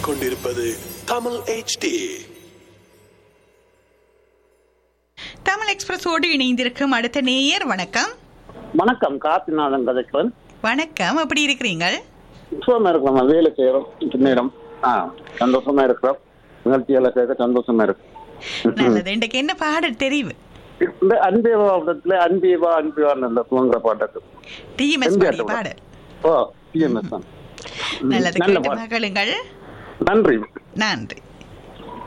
கேட்டுக்கொண்டிருப்பது தமிழ் HD தமிழ் எக்ஸ்பிரஸோடு இணைந்திருக்கும் அடுத்த நேயர் வணக்கம் வணக்கம் காசிநாதன் கதைக்கிறேன் வணக்கம் எப்படி இருக்கிறீங்க சுகமா இருக்கிறோம் வேலை செய்யறோம் நேரம் ஆ சந்தோஷமா இருக்கிறோம் நிகழ்ச்சிகளை கேட்க சந்தோஷமா இருக்கு நல்லது இன்றைக்கு என்ன பாடல் தெரிவு இந்த அன்பேவா படத்துல அன்பேவா அன்பேவா நல்ல துவங்குற பாட்டுக்கு டிஎம்எஸ் எம்ஜிஆர் பாடி படம். பாடல் ஓ டிஎம்எஸ் தான் ம், நல்லது நல்ல கேட்டு பாட்டு மகளுங்கள் நன்றி நன்றி